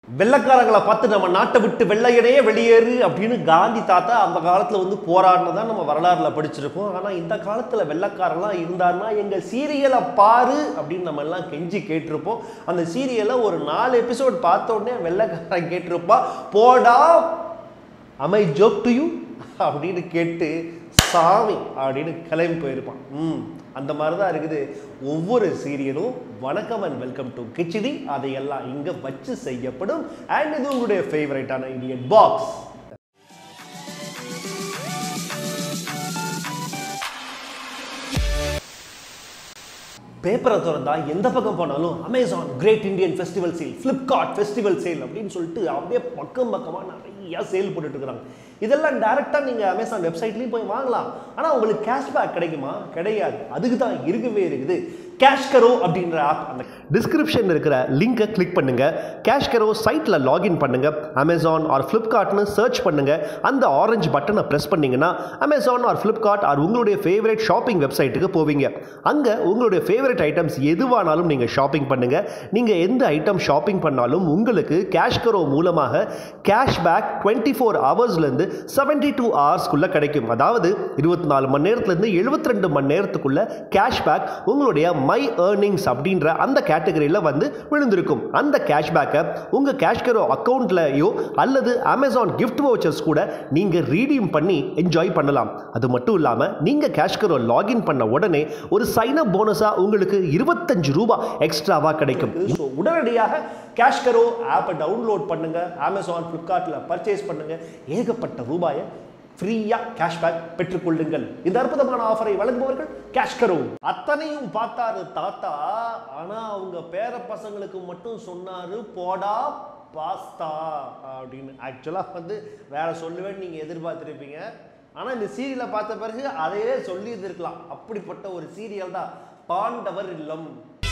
வெள்ளக்காரங்களை பார்த்து நம்ம நாட்டை விட்டு வெள்ளையனையே வெளியேறு அப்படின்னு காந்தி தாத்தா அந்த காலத்தில் வந்து போராடினதா நம்ம வரலாறுல படிச்சிருக்கோம் ஆனால் இந்த காலத்தில் வெள்ளக்காரெல்லாம் இருந்தாருன்னா எங்கள் சீரியலை பாரு அப்படின்னு நம்ம எல்லாம் கெஞ்சி கேட்டிருப்போம் அந்த சீரியலை ஒரு நாலு எபிசோட் பார்த்த உடனே வெள்ளைக்காரன் கேட்டிருப்பா போடா அமை ஜோக் டு யூ அப்படின்னு கேட்டு சாமி அப்படின்னு கிளம்பி போயிருப்பான் ம் அந்த மாதிரி தான் இருக்குது ஒவ்வொரு சீரியலும் வணக்கம் அண்ட் வெல்கம் டு கிச்சடி அதையெல்லாம் இங்கே வச்சு செய்யப்படும் அண்ட் இது உங்களுடைய ஃபேவரட்டான இந்தியன் பாக்ஸ் பேப்பரை திறந்தா எந்த பக்கம் போனாலும் Amazon great Indian festival sale Flipkart festival sale அப்படின்னு சொல்லிட்டு அப்படியே பக்கம் பக்கமாக நிறைய சேல் போட்டுட்டு இருக்கிறாங்க இதெல்லாம் டேரெக்டாக நீங்கள் அமேசான் வெப்சைட்லேயும் போய் வாங்கலாம் ஆனால் உங்களுக்கு கேஷ்பேக் கிடைக்குமா கிடையாது அதுக்கு தான் இருக்கவே இருக்குது கேஷ்கரோ அப்படின்ற ஆப் அந்த டிஸ்கிரிப்ஷன் இருக்கிற லிங்கை கிளிக் பண்ணுங்க கேஷ்கரோ சைட்டில் லாகின் பண்ணுங்க அமேசான் ஆர் ஃப்ளிப்கார்ட்னு சர்ச் பண்ணுங்க அந்த ஆரஞ்சு பட்டனை ப்ரெஸ் பண்ணீங்கன்னா அமேசான் ஆர் ஃப்ளிப்கார்ட் ஆர் உங்களுடைய ஃபேவரட் ஷாப்பிங் வெப்சைட்டுக்கு போவீங்க அங்கே உங்களுடைய ஃபேவரட் ஐட்டம்ஸ் எதுவானாலும் நீங்கள் ஷாப்பிங் பண்ணுங்க நீங்கள் எந்த ஐட்டம் ஷாப்பிங் பண்ணாலும் உங்களுக்கு கேஷ்கரோ மூலமாக கேஷ்பேக் டுவெண்ட்டி ஃபோர் ஹவர்ஸ்லேருந்து செவன்டி டூ ஹவர்ஸ்க்குள்ளே கிடைக்கும் அதாவது இருபத்தி நாலு மணி நேரத்துலேருந்து எழுபத்தி ரெண்டு மணி நேரத்துக்குள்ள கேஷ்பேக் உங்களுடைய மை ஏர்னிங்ஸ் அப்படின்ற அந்த கேட்டகரியில் வந்து விழுந்திருக்கும் அந்த கேஷ்பேக்கை உங்கள் கேஷ்கரோ அக்கௌண்ட்லையோ அல்லது அமேசான் கிஃப்ட் வவுச்சர்ஸ் கூட நீங்கள் ரீடீம் பண்ணி என்ஜாய் பண்ணலாம் அது மட்டும் இல்லாமல் நீங்கள் கேஷ்கரோ லாகின் பண்ண உடனே ஒரு சைன் அப் போனஸாக உங்களுக்கு இருபத்தஞ்சு ரூபாய் எக்ஸ்ட்ராவாக கிடைக்கும் ஸோ உடனடியாக கேஷ்கரோ ஆப்பை டவுன்லோட் பண்ணுங்க அமேசான் ஃப்ளிப்கார்ட்டில் பர்ச்சேஸ் பண்ணுங்க ஏகப்பட்ட ரூபாயை ஃப்ரீயாக கேஷ்பேக் பெற்றுக்கொள்ளுங்கள் இந்த அற்புதமான ஆஃபரை வழங்குபவர்கள் கேஷ்கரோ அத்தனையும் பார்த்தாரு தாத்தா ஆனா அவங்க பேர பசங்களுக்கு மட்டும் சொன்னாரு போடா பாஸ்தா அப்படின்னு ஆக்சுவலாக வந்து வேற சொல்லுவேன்னு நீங்கள் எதிர்பார்த்துருப்பீங்க ஆனால் இந்த சீரியலை பார்த்த பிறகு அதையே சொல்லி இருக்கலாம் அப்படிப்பட்ட ஒரு சீரியல் தான் பாண்டவர் இல்லம்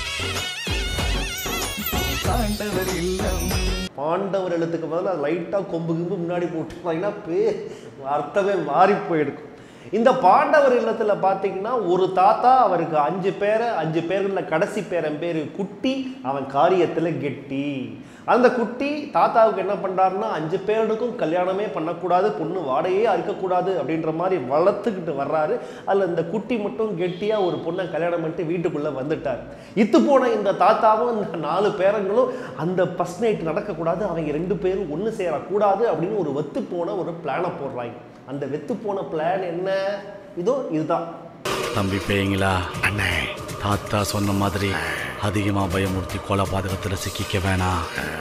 ஆண்டவர் இல்லம் பாண்டவர் எழுத்துக்கு பதிலாக லைட்டாக கொம்பு கிம்பு முன்னாடி போட்டுருந்தாங்கன்னா பே அர்த்தமே மாறி போயிருக்கும் இந்த பாண்டவர் இல்லத்தில் பார்த்தீங்கன்னா ஒரு தாத்தா அவருக்கு அஞ்சு பேரை அஞ்சு பேர்களில் கடைசி பேரன் பேர் குட்டி அவன் காரியத்தில் கெட்டி அந்த குட்டி தாத்தாவுக்கு என்ன பண்ணுறாருன்னா அஞ்சு பேருக்கும் கல்யாணமே பண்ணக்கூடாது பொண்ணு வாடையே அறுக்கக்கூடாது அப்படின்ற மாதிரி வளர்த்துக்கிட்டு வர்றாரு அதில் இந்த குட்டி மட்டும் கெட்டியாக ஒரு பொண்ணை கல்யாணம் பண்ணிட்டு வீட்டுக்குள்ளே வந்துட்டார் இத்து போன இந்த தாத்தாவும் இந்த நாலு பேரங்களும் அந்த ஃபஸ்ட் நைட் நடக்கக்கூடாது அவங்க ரெண்டு பேரும் ஒன்று சேரக்கூடாது அப்படின்னு ஒரு வெத்து போன ஒரு பிளானை போடுறாங்க அந்த வெத்து போன பிளான் என்ன இதோ இதுதான் தம்பி பேய்ங்களா அண்ணே தாத்தா சொன்ன மாதிரி அதிகமா பயமுறுத்தி கொலை பாதகத்துல சிக்கிக்க வேணாம்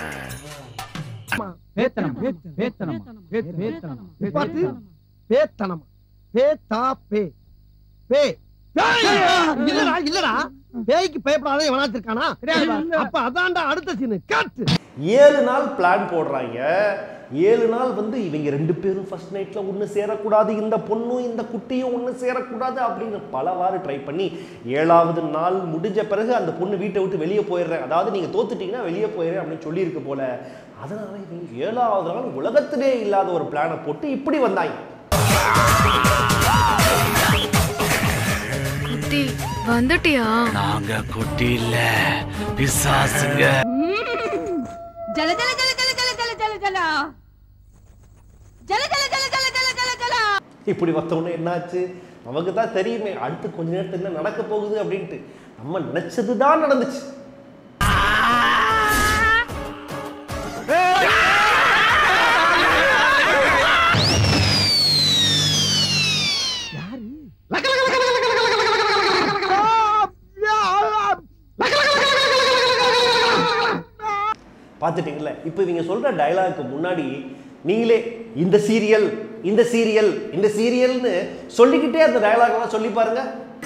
பேத்தனம் பேத்தனம் பேத்தனம் பார்த்து பேத்தனம் பேத்தா பே பே இல்லடா இல்லடா பேய்க்கு பயப்படாத எவனாச்சும் இருக்கானா அப்ப அதான்டா அடுத்த சீனு காட்டு ஏழு நாள் பிளான் போடுறாங்க ஏழு நாள் வந்து இவங்க ரெண்டு பேரும் ஃபர்ஸ்ட் நைட்ல ஒன்று சேரக்கூடாது இந்த பொண்ணும் இந்த குட்டியும் ஒன்று சேரக்கூடாது அப்படின்னு பலவாறு ட்ரை பண்ணி ஏழாவது நாள் முடிஞ்ச பிறகு அந்த பொண்ணு வீட்டை விட்டு வெளியே போயிடுறேன் அதாவது நீங்க தோத்துட்டீங்கன்னா வெளியே போயிடுறேன் அப்படின்னு சொல்லியிருக்கு போல அதனால இவங்க ஏழாவது நாள் உலகத்திலே இல்லாத ஒரு பிளானை போட்டு இப்படி வந்தாங்க குட்டி வந்துட்டியா நாங்க குட்டி இல்ல பிசாசுங்க ஜல ஜல ஜல ஜல ஜல ஜல ஜல ஜல ஜல ஜல ஜல ஜல ஜல ஜல ஜல இப்படி வந்தவொடனே என்னாச்சு நமக்கு தான் தெரியுமே அடுத்து கொஞ்ச நேரத்துல என்ன நடக்க போகுது அப்படின்ட்டு நம்ம நினைச்சது தான் நடந்துச்சு பார்த்துட்டீங்களே இப்போ இவங்க சொல்ற டயலாக்கு முன்னாடி நீங்களே இந்த சீரியல் இந்த சீரியல் இந்த சீரியல்னு சொல்லிக்கிட்டே அந்த டயலாக்லாம் சொல்லி பாருங்க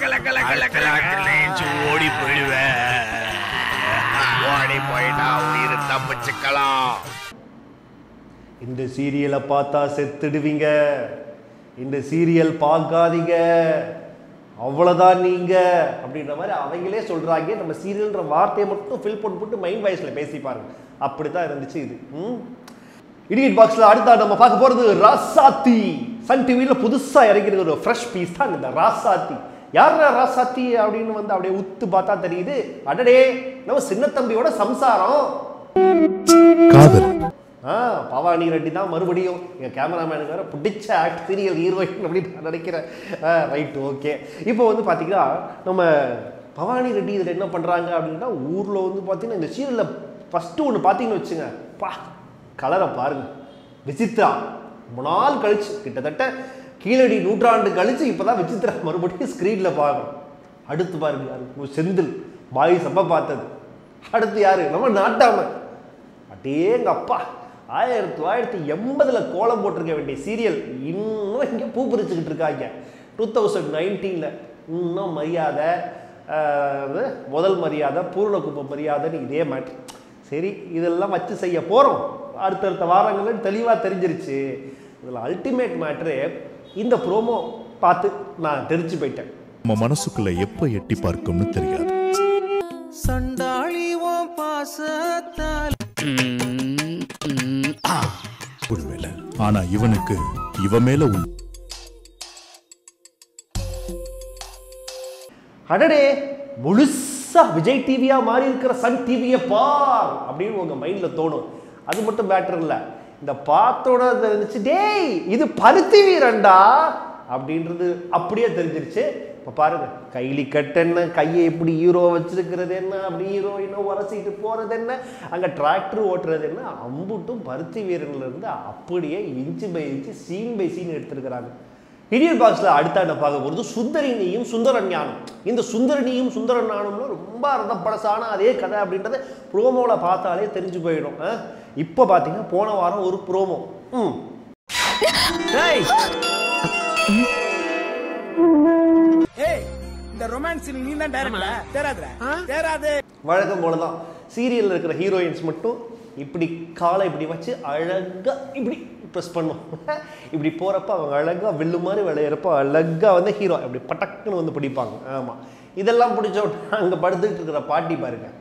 ஓடி போயிடுவேன் ஓடி போயிட்டா உயிர் தப்பிச்சுக்கலாம் இந்த சீரியலை பார்த்தா செத்துடுவீங்க இந்த சீரியல் பார்க்காதீங்க அவ்வளோதான் நீங்க அப்படின்ற மாதிரி அவங்களே சொல்றாங்க நம்ம சீரியல்ன்ற வார்த்தையை மட்டும் ஃபில் பண்ணி போட்டு மைண்ட் வாய்ஸ்ல பேசி பாருங்க அப்படி தான் இருந்துச்சு இது ம் இடியட் பாக்ஸில் அடுத்தா நம்ம பார்க்க போகிறது ராசாத்தி சன் டிவியில் புதுசாக இறங்கிருக்கிற ஒரு ஃப்ரெஷ் பீஸ் தான் இந்த ராசாத்தி யாரா ராசாத்தி அப்படின்னு வந்து அப்படியே உத்து பார்த்தா தெரியுது அடடே நம்ம சின்ன தம்பியோட சம்சாரம் தவறு ஆ பவானி ரெட்டி தான் மறுபடியும் எங்கள் கேமராமேனுக்கு வேற பிடிச்ச ஆக்ட் சீரியல் ஹீரோயின் அப்படின்னு நான் நினைக்கிறேன் ரைட் ஓகே இப்போ வந்து பார்த்தீங்கன்னா நம்ம பவானி ரெட்டி இதில் என்ன பண்ணுறாங்க அப்படின்னா ஊரில் வந்து பார்த்தீங்கன்னா இந்த சீரியலில் ஃபஸ்ட்டு ஒன்று பார்த்தீங்கன்னு வச்சுங்க பா கலரை பாருங்க விசித்ரா ரொம்ப நாள் கழிச்சு கிட்டத்தட்ட கீழடி நூற்றாண்டு கழிச்சு இப்போ தான் விசித்ரா மறுபடியும் ஸ்க்ரீனில் பார்க்குறோம் அடுத்து பாருங்க யாரு செந்தில் பாய் சப்ப பார்த்தது அடுத்து யாரு நம்ம நாட்டாம அடேங்க அப்பா ஆயிரத்தி தொள்ளாயிரத்தி எண்பதில் கோலம் போட்டிருக்க வேண்டிய சீரியல் இன்னும் இங்கே பூ பறிச்சுக்கிட்டு இருக்காங்க டூ தௌசண்ட் நைன்டீனில் இன்னும் மரியாதை ஆஹ், அது முதல் மரியாதை பூர்ணகும்ப மரியாதைன்னு இதே மேட்ரு சரி இதெல்லாம் வச்சு செய்ய போகிறோம் அடுத்தடுத்த வாரங்களில் தெளிவாக தெரிஞ்சிருச்சு இதில் அல்டிமேட் மேட்ரு இந்த ப்ரோமோ பார்த்து நான் தெரிஞ்சு போயிட்டேன் நம்ம மனசுக்குள்ள எப்ப எட்டி பார்க்கும்னு தெரியாது ஒருவேளை ஆனா இவனுக்கு இவ மேல உள்ள அடடே முழுசா விஜய் டிவியா மாறி இருக்கிற சன் டிவியை பார் அப்படின்னு உங்க மைண்ட்ல தோணும் அது மட்டும் மேட்டர் இல்ல இந்த பார்த்தோட இருந்துச்சு டேய் இது பருத்தி வீரன்டா அப்படின்றது அப்படியே தெரிஞ்சிருச்சு இப்போ பாருங்க கைலி கட்டு என்ன கையை இப்படி ஹீரோ வச்சிருக்கிறது என்ன அப்படி ஹீரோயினை உரசிட்டு போறது என்ன அங்க டிராக்டர் ஓட்டுறது என்ன அம்புட்டும் பருத்தி வீரன்ல இருந்து அப்படியே inch by inch scene by scene எடுத்திருக்கிறாங்க இடியல் பாக்ஸில் அடுத்த என்ன பார்க்க போகிறது சுந்தரினியும் சுந்தர ஞானம் இந்த சுந்தரனியும் சுந்தர ஞானம்னு ரொம்ப அர்த்த பழசான அதே கதை அப்படின்றத ப்ரோமோவில் பார்த்தாலே தெரிஞ்சு போயிடும் ஆ? இப்போ பார்த்தீங்கன்னா போன வாரம் ஒரு ப்ரோமோ ம் இந்த ரொமான்ஸ் நீ தான் டைரக்டா தேராதுடா தேராது வழக்கம் போல தான் சீரியலில் இருக்கிற ஹீரோயின்ஸ் மட்டும் இப்படி காலை இப்படி வச்சு அழகாக இப்படி ப்ரெஸ் பண்ணும் இப்படி போகிறப்ப அவங்க அழகாக வில்லு மாதிரி விளையிறப்ப அழகாக வந்து ஹீரோ இப்படி பட்டக்குன்னு வந்து பிடிப்பாங்க ஆமாம் இதெல்லாம் பிடிச்ச உடனே அங்கே படுத்துக்கிட்டு இருக்கிற பாட்டி பாருங்க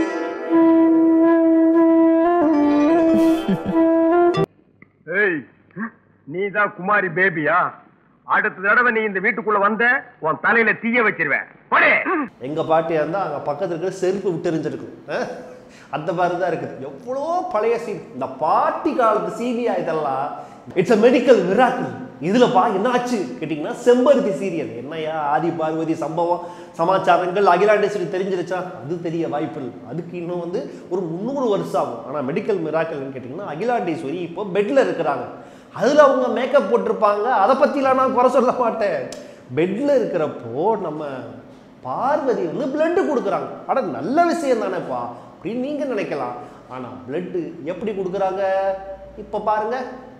ஏய் நீ தான் குமாரி பேபியா அடுத்த தடவை நீ இந்த வீட்டுக்குள்ள வந்த உன் தலையில தீய வச்சிருவேன் போடே எங்கள் பாட்டியாக இருந்தால் அங்கே பக்கத்தில் இருக்கிற செருப்பு விட்டுறிஞ்சிருக்கும் அந்த மாதிரி தான் இருக்குது எவ்வளோ பழைய சீன் இந்த பாட்டி காலத்து சீனியா இதெல்லாம் இட்ஸ் அ மெடிக்கல் மிராக்கிள் இதில் பா என்ன ஆச்சு கேட்டிங்கன்னா செம்பருத்தி சீரியல் என்னையா ஆதி பார்வதி சம்பவம் சமாச்சாரங்கள் அகிலாண்டேஸ்வரி தெரிஞ்சிருச்சா அது தெரிய வாய்ப்பு இல்லை அதுக்கு இன்னும் வந்து ஒரு முந்நூறு வருஷம் ஆகும் ஆனால் மெடிக்கல் மிராக்கல்னு கேட்டிங்கன்னா அகிலாண்டேஸ்வரி இப்போ பெட்டில் இருக்கிறாங்க அதில் அவங்க மேக்கப் போட்டிருப்பாங்க அதை பற்றிலாம் நான் குறை சொல்ல மாட்டேன் பெட்டில் இருக்கிறப்போ நம்ம பார்வதி வந்து பிளட்டு கொடுக்குறாங்க அட நல்ல விஷயம் தானேப்பா அப்படின்னு நீங்கள் நினைக்கலாம் ஆனால் பிளட்டு எப்படி கொடுக்குறாங்க இப்போ பாருங்க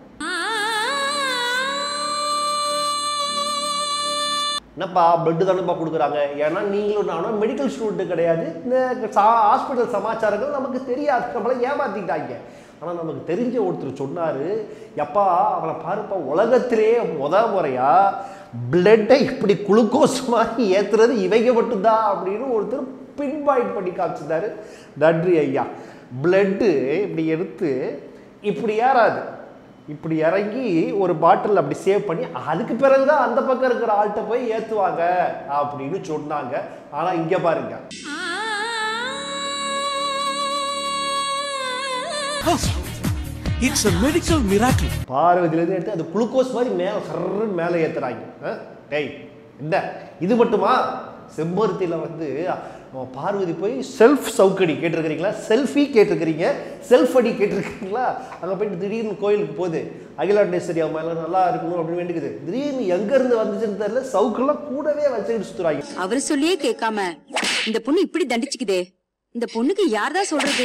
என்னப்பா பிளட்டு தானேப்பா கொடுக்குறாங்க ஏன்னா நீங்களும் நானும் மெடிக்கல் ஸ்டூடெண்ட் கிடையாது இந்த ஹாஸ்பிட்டல் சமாச்சாரங்கள் நமக்கு தெரியாது நம்மளை ஏமாத்திட்டாங்க ஆனால் நமக்கு தெரிஞ்ச ஒருத்தர் சொன்னார் எப்பா அவனை பாருப்பா உலகத்திலே முத முறையா பிளட்டை இப்படி குளுக்கோஸ் மாதிரி ஏற்றுறது இவைங்க மட்டும்தான் அப்படின்னு ஒருத்தர் பின் பாயிண்ட் பண்ணி காமிச்சிருந்தாரு நன்றி ஐயா பிளட்டு இப்படி எடுத்து இப்படி ஏறாது இப்படி இறங்கி ஒரு பாட்டில் அப்படி சேவ் பண்ணி அதுக்கு பிறகுதான் அந்த பக்கம் இருக்கிற ஆள்கிட்ட போய் ஏற்றுவாங்க அப்படின்னு சொன்னாங்க ஆனால் இங்கே பாருங்க இட்ஸ் a மெடிக்கல் மிராக்கிள் பார்வதியிலேருந்து எடுத்து அது குளுக்கோஸ் மாதிரி மேலே சர்ன்னு மேலே ஏற்றுறாங்க ஆ? டேய் என்ன இது மட்டுமா செம்பருத்தியில் வந்து அவன் பார்வதி போய் செல்ஃப் சவுக்கடி கேட்டிருக்கிறீங்களா செல்ஃபி கேட்டிருக்கிறீங்க செல்ஃப் அடி கேட்டிருக்கிறீங்களா அங்கே போயிட்டு திடீர்னு கோயிலுக்கு போகுது அகிலாண்டேஸ்வரி அவன் மேலே நல்லா இருக்கணும் அப்படின்னு வேண்டிக்குது திடீர்னு எங்கேருந்து வந்துச்சுன்னு தெரியல சவுக்கெல்லாம் கூடவே வச்சுக்கிட்டு சுற்றுறாங்க அவர் சொல்லியே கேட்காம இந்த பொண்ணு இப்படி தண்டிச்சுக்குதே இந்த பொண்ணுக்கு யார்தான் சொல்றது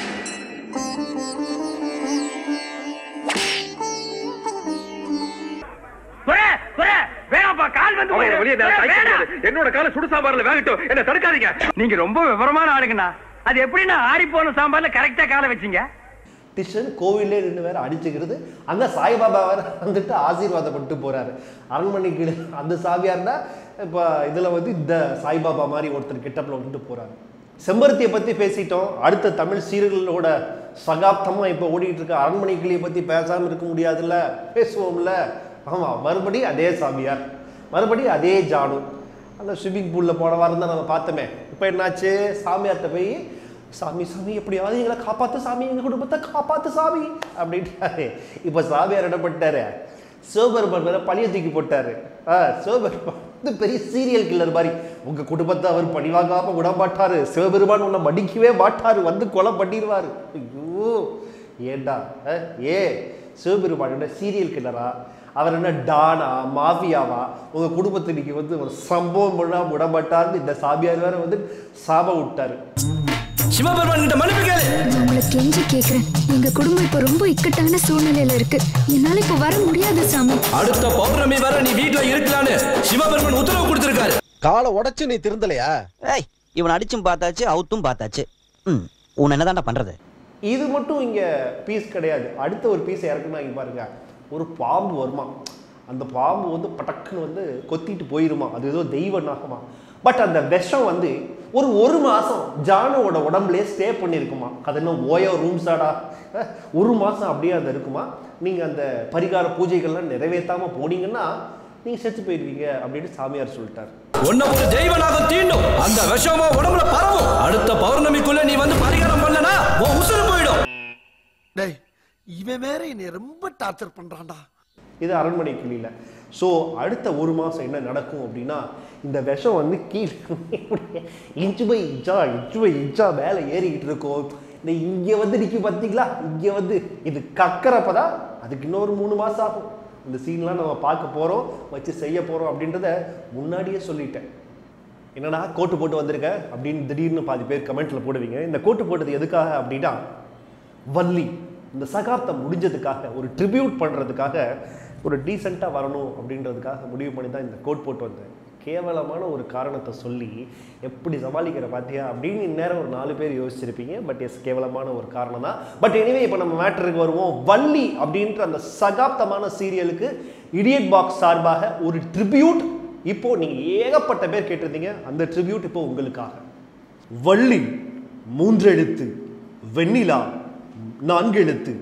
வேணாப்பா கால் வந்து என்னோட கால சுடு சாம்பார்ல வேகட்டும் என்ன தடுக்காதீங்க நீங்க ரொம்ப விவரமான ஆளுங்கண்ணா அது எப்படின்னா ஆறி போன சாம்பார்ல கரெக்டா காலை வச்சீங்க டிஷன் கோவிலே நின்று வேற அடிச்சுக்கிறது அங்கே சாய்பாபா வேற வந்துட்டு ஆசீர்வாதப்பட்டு போறாரு அரண்மனை கீழே அந்த சாமியார்னா இப்போ இதில் வந்து இந்த சாய்பாபா மாதிரி ஒருத்தர் கிட்டப்பில் வந்துட்டு போறாரு செம்பருத்தியை பற்றி பேசிட்டோம் அடுத்த தமிழ் சீரியல்களோட சகாப்தமாக இப்போ ஓடிட்டு இருக்க அரண்மனை கிளியை பற்றி பேசாமல் இருக்க முடியாதுல்ல பேசுவோம்ல ஆமாம் மறுபடியும் அதே சாமியார் மறுபடியும் அதே ஜானு அந்த ஸ்விம்மிங் பூலில் போன வாரம் தான் நம்ம பார்த்தோமே இப்போ என்னாச்சு சாமியார்கிட்ட போய் சாமி சாமி எப்படியாவது எங்களை காப்பாத்து சாமி எங்க குடும்பத்தை காப்பாத்து சாமி அப்படின்ட்டாரு இப்போ சாமியார் என்ன பண்ணிட்டாரு சிவபெருமான் மேல பழிய தூக்கி போட்டாரு ஆ சிவபெருமான் வந்து பெரிய சீரியல் கில்லர் மாதிரி உங்க குடும்பத்தை அவர் பழி வாங்காம விட மாட்டாரு சிவபெருமான் உன்னை மடிக்கவே மாட்டாரு வந்து கொலை பண்ணிடுவாரு ஐயோ ஏண்டா அஹ், ஏ சிவபெருமான் என்ன சீரியல் கில்லரா அவர் என்ன டானா மாஃபியாவா உங்க குடும்பத்தை இன்னைக்கு வந்து ஒரு சம்பவம் பண்ணா விட மாட்டாருன்னு இந்த சாமியார் வேற வந்து சாப விட்டாரு சிவபெருமான் கிட்ட மன்னிப்பு கேளு நான் உங்களை கெஞ்சி கேக்குறேன் எங்க குடும்பம் இப்ப ரொம்ப இக்கட்டான சூழ்நிலையில இருக்கு என்னால இப்ப வர முடியாது சாமி அடுத்த பௌர்ணமி வரை நீ வீட்டுல இருக்கலான்னு சிவபெருமான் உத்தரவு கொடுத்திருக்காரு காலை உடைச்சு நீ திருந்தலையா ஏய் இவன் அடிச்சும் பார்த்தாச்சு அவுத்தும் பார்த்தாச்சு ம் உன் என்னதான்டா பண்றது இது மட்டும் இங்க பீஸ் கிடையாது அடுத்த ஒரு பீஸ் இறக்குனா இங்க பாருங்க ஒரு பாம்பு வருமா அந்த பாம்பு வந்து படக்குன்னு வந்து கொத்திட்டு போயிருமா அது ஏதோ தெய்வ நாகமா பட் அந்த விஷம் வந்து ஒரு ஒரு மாசம் ஜானுவோட உடம்புலயே ஸ்டே பண்ணியிருக்குமா அது என்ன ஓயோ ரூம்ஸாடா ஒரு மாசம் அப்படியே அது இருக்குமா நீங்க அந்த பரிகார பூஜைகள்லாம் நிறைவேற்றாம போனீங்கன்னா நீங்க செத்து போயிடுவீங்க அப்படின்னு சாமியார் சொல்லிட்டார் உன்னை ஒரு தெய்வனாக தீண்டும் அந்த விஷமா உடம்புல பரவும் அடுத்த பௌர்ணமிக்குள்ள நீ வந்து பரிகாரம் பண்ணனா உன் உசுறு போயிடும் டேய் இவன் வேற என்னை ரொம்ப டார்ச்சர் பண்றான்டா இது அரண்மனை கிளியில ஸோ அடுத்த ஒரு மாதம் என்ன நடக்கும் அப்படின்னா இந்த விஷம் வந்து கீழே இன்ச்சு பை இன்ச்சா இன்ச்சு பை இன்ச்சா மேலே ஏறிக்கிட்டு இருக்கும் இந்த இங்கே வந்து நிற்கி பார்த்தீங்களா இங்கே வந்து இது கக்கறப்ப தான் அதுக்கு இன்னொரு மூணு மாதம் ஆகும் இந்த சீன்லாம் நம்ம பார்க்க போகிறோம் வச்சு செய்ய போகிறோம் அப்படின்றத முன்னாடியே சொல்லிட்டேன் என்னடா கோட்டு போட்டு வந்திருக்க அப்படின்னு திடீர்னு பாதி பேர் கமெண்ட்ல போடுவீங்க இந்த கோட்டு போட்டது எதுக்காக அப்படின்னா வள்ளி இந்த சகாப்தம் முடிஞ்சதுக்காக ஒரு ட்ரிபியூட் பண்ணுறதுக்காக ஒரு டீசெண்டாக வரணும் அப்படின்றதுக்காக முடிவு பண்ணி தான் இந்த கோட் போட்டு வந்தேன் கேவலமான ஒரு காரணத்தை சொல்லி எப்படி சமாளிக்கிற பார்த்தியா அப்படின்னு இந்நேரம் ஒரு நாலு பேர் யோசிச்சிருப்பீங்க பட் எஸ் கேவலமான ஒரு காரணம் தான் பட் எனிவே இப்போ நம்ம மேட்டருக்கு வருவோம் வள்ளி அப்படின்ற அந்த சகாப்தமான சீரியலுக்கு இடியட் பாக்ஸ் சார்பாக ஒரு ட்ரிபியூட் இப்போ நீங்க ஏகப்பட்ட பேர் கேட்டிருந்தீங்க அந்த ட்ரிபியூட் இப்போ உங்களுக்காக வள்ளி மூன்று எழுத்து வெண்ணிலா நான்கு எழுத்து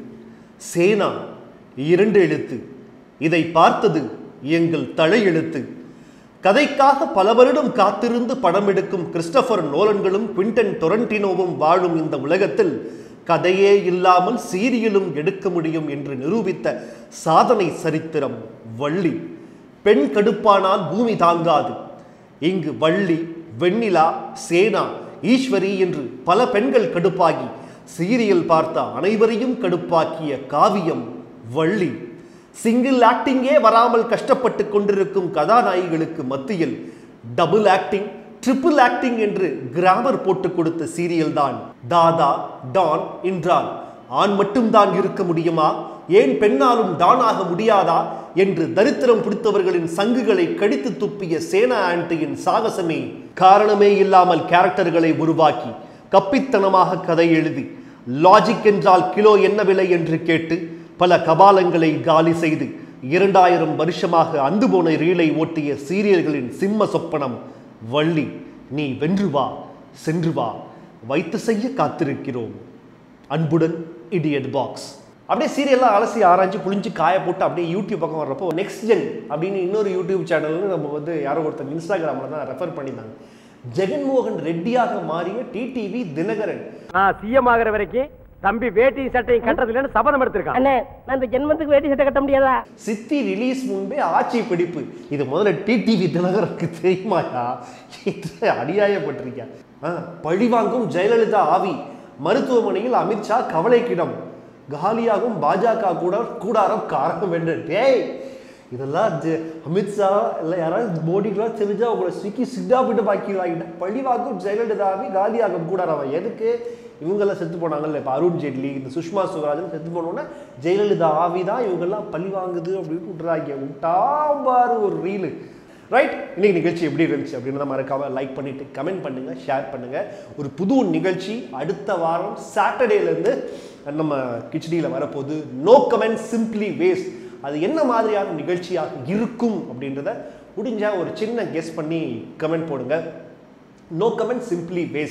சேனா இரண்டு எழுத்து இதை பார்த்தது எங்கள் தலையெழுத்து கதைக்காக பல வருடம் காத்திருந்து படம் எடுக்கும் கிறிஸ்டபர் நோலன்களும் குவிண்டன் டொரண்டினோவும் வாழும் இந்த உலகத்தில் கதையே இல்லாமல் சீரியலும் எடுக்க முடியும் என்று நிரூபித்த சாதனை சரித்திரம் வள்ளி பெண் கடுப்பானால் பூமி தாங்காது இங்கு வள்ளி வெண்ணிலா சேனா ஈஸ்வரி என்று பல பெண்கள் கடுப்பாகி சீரியல் பார்த்த அனைவரையும் கடுப்பாக்கிய காவியம் வள்ளி சிங்கிள் ஆக்டிங்கே வராமல் கஷ்டப்பட்டு கொண்டிருக்கும் கதாநாயகிகளுக்கு மத்தியில் டபுள் ஆக்டிங் ட்ரிபிள் ஆக்டிங் என்று கிராமர் போட்டு கொடுத்த சீரியல் தான் தாதா டான் என்றால் ஆண் மட்டும்தான் இருக்க முடியுமா ஏன் பெண்ணாலும் டான் ஆக முடியாதா என்று தரித்திரம் பிடித்தவர்களின் சங்குகளை கடித்து துப்பிய சேனா ஆண்டியின் சாகசமே காரணமே இல்லாமல் கேரக்டர்களை உருவாக்கி கப்பித்தனமாக கதை எழுதி லாஜிக் என்றால் கிலோ என்ன விலை என்று கேட்டு பல கபாலங்களை காலி செய்து இரண்டாயிரம் வருஷமாக அந்து போன ரீலை ஓட்டிய சீரியல்களின் சிம்ம சொப்பனம் வள்ளி நீ வென்று வா சென்று வா வைத்து செய்ய காத்திருக்கிறோம் அன்புடன் இடியட் பாக்ஸ் அப்படியே சீரியல்லாம் அலசி ஆராய்ச்சி புளிஞ்சு காய போட்டு அப்படியே யூடியூப் பக்கம் வர்றப்போ நெக்ஸ்ட் ஜென் அப்படின்னு இன்னொரு யூடியூப் சேனல்னு நம்ம வந்து யாரோ ஒருத்தர் இன்ஸ்டாகிராமில் தான் ரெஃபர் பண்ணியிருந்தாங்க ஜெகன்மோகன் ரெட்டியாக மாறிய டிடிவி தினகரன் நான் சிஎம் ஆகிற வரைக்கும் தம்பி வேட்டி சட்டையும் கட்டுறது இல்லைன்னு சபதம் எடுத்திருக்கான் அண்ணே நான் இந்த ஜென்மத்துக்கு வேட்டி சட்டை கட்ட முடியாதா சித்தி ரிலீஸ் முன்பே ஆட்சி பிடிப்பு இது முதல்ல டிடிவி தினகரனுக்கு தெரியுமாயா இது அநியாயப்பட்டிருக்கியா ஆ, பழிவாங்கும் ஜெயலலிதா ஆவி மருத்துவமனையில் அமித்ஷா கவலைக்கிடம் காலியாகும் பாஜக கூட கூடாரம் காரணம் என்று டேய் இதெல்லாம் ஜெ- அமித்ஷா இல்லை யாராவது மோடிக்கெல்லாம் தெரிஞ்சா உங்களை சுக்கி சித்தாப்பிட்டு பாக்கிடுவாங்க பழிவாங்கும் ஜெயலலிதாவி காலியாகும் கூடாரம் எதுக்கு இவங்கெல்லாம் செத்து போனாங்கல்ல இப்போ அருண் ஜேட்லி இந்த சுஷ்மா சுவராஜன் செத்து போனோன்னா ஜெயலலிதா ஆவி தான் இவங்கெல்லாம் பழி வாங்குது அப்படின்னு விட்றாங்க விட்டா பாரு ஒரு ரீலு ரைட் இன்னைக்கு நிகழ்ச்சி எப்படி இருந்துச்சு அப்படின்றத மறக்காம லைக் பண்ணிட்டு கமெண்ட் பண்ணுங்க ஷேர் பண்ணுங்க ஒரு புது நிகழ்ச்சி அடுத்த வாரம் சாட்டர்டேலேருந்து நம்ம கிச்சடியில் வரப்போகுது நோ கமெண்ட் சிம்பிளி வேஸ்ட் அது என்ன மாதிரியான நிகழ்ச்சியாக இருக்கும் அப்படின்றத முடிஞ்சா ஒரு சின்ன கெஸ் பண்ணி கமெண்ட் போடுங்க நோ கமெண்ட் சிம்பிளி வேஸ்ட்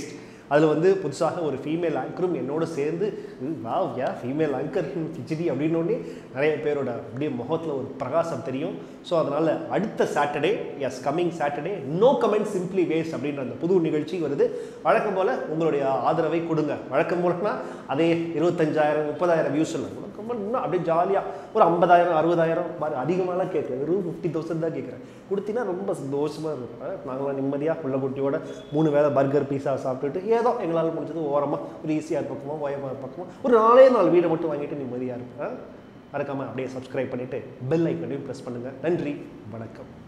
அதில் வந்து புதுசாக ஒரு ஃபீமேல் ஆங்கரும் என்னோட சேர்ந்து வா யா ஃபீமேல் ஆங்கர் கிச்சடி அப்படின்னோடனே நிறைய பேரோட அப்படியே முகத்தில் ஒரு பிரகாசம் தெரியும் ஸோ அதனால் அடுத்த Saturday is coming Saturday no comment simply waste அப்படின்ற அந்த புது நிகழ்ச்சி வருது வழக்கம் போல் உங்களுடைய ஆதரவை கொடுங்க வழக்கம் போலனா அதே இருபத்தஞ்சாயிரம் முப்பதாயிரம் வியூஸ் இல்லை வழக்கம் போல் இன்னும் அப்படியே ஜாலியாக ஒரு ஐம்பதாயிரம் அறுபதாயிரம் பாரு அதிகமாகலாம் கேட்குறேன் வெறும் ஃபிஃப்டி தௌசண்ட் தான் கேட்குறேன் கொடுத்தீங்கன்னா ரொம்ப சந்தோஷமாக இருக்கும் அஹ் நாங்களாம் நிம்மதியாக உள்ள குட்டியோட மூணு வேளை பர்கர் பீஸா சாப்பிட்டுட்டு ஏதோ எங்களால் முடிஞ்சது ஓரமாக ஒரு ஈஸியாக பக்கமோ ஓயமாக பக்கமோ ஒரு நாலே நாலு வீடை மட்டும் வாங்கிட்டு நிம்மதியாக இருப்பேன் மறக்காமல் அப்படியே சப்ஸ்கிரைப் பண்ணிவிட்டு பெல் ஐக்கனையும் ப்ரெஸ் பண்ணுங்கள் நன்றி வணக்கம்